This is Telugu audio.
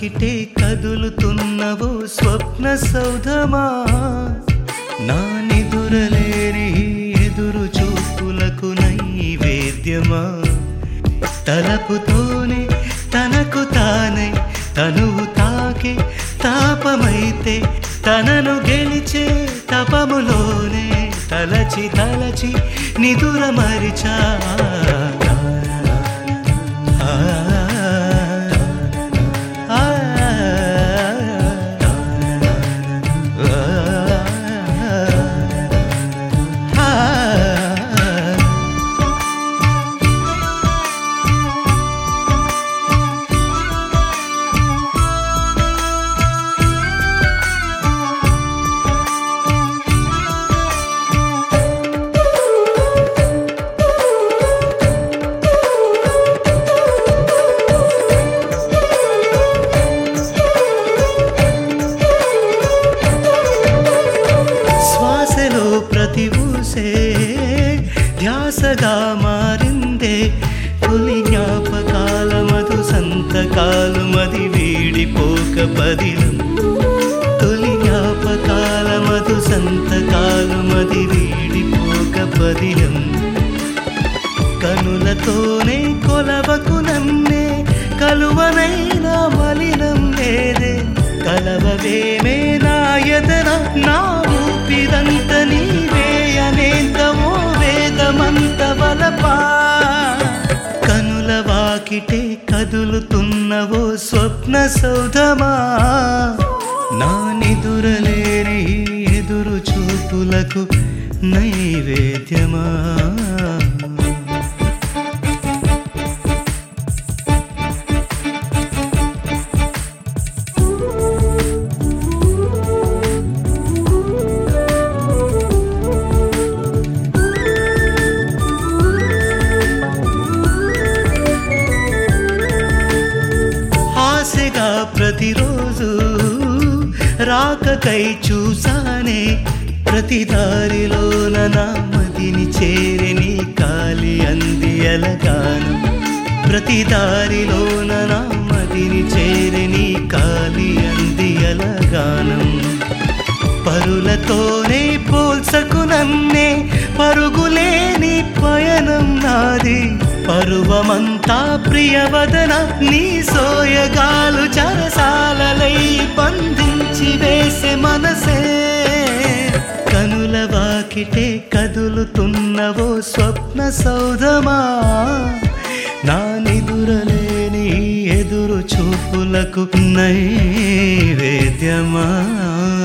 వాకిటే కదులుతున్నవో స్వప్న సౌధమా నా నిదురలేని ఎదురు చూపులకు నైవేద్యమా తలపుతోనే తనకు తానై తనువు తాకే తాపమైతే తనను గెలిచే తపములోనే తలచి తలచి నిదుర మరిచా ఆ, ఆ, ఆ, ఆ. శ్వాసలో ప్రతి ఊసే ధ్యాసగా మారిందే తొలి జ్ఞాపకాల మధు సంతకాలు మది వీడిపోక పదిలం తొలి జ్ఞాపకాల మధు సంతకాలు మది వీడిపోక పదిలం కనులతోనే కొలవకు నన్నే కలువనైన మలినం లేదే కలవవేమే నా ఎదర నా ఊపిరంత నీవేయనేంతమో వేదమంత వలపా కనుల వాకిటే కదులుతున్నవో స్వప్న సౌధమా నా నిదురలేని ఎదురు చూపులకు నైవేద్యమా ఆశగా ప్రతిరోజు రాకకై చూసానే ప్రతి దారిలోన నా మదిని చేరిని కాలి అంది అలగాను ప్రతి దారిలోన నా మదిని చేరిని కాలి అంది అలగానం పరులతోనే పోల్సకు నన్నే పరుగులేని పయనం నాది పరువమంతా ప్రియవదన నీ సోయగాలు చరసాలలై బంధించి వేసే మనసే కనుల వాకిటే కదులుతున్నవో స్వప్న సౌధమా నా నిదురలేని ఎదురు చూపులకు నైవేద్యమా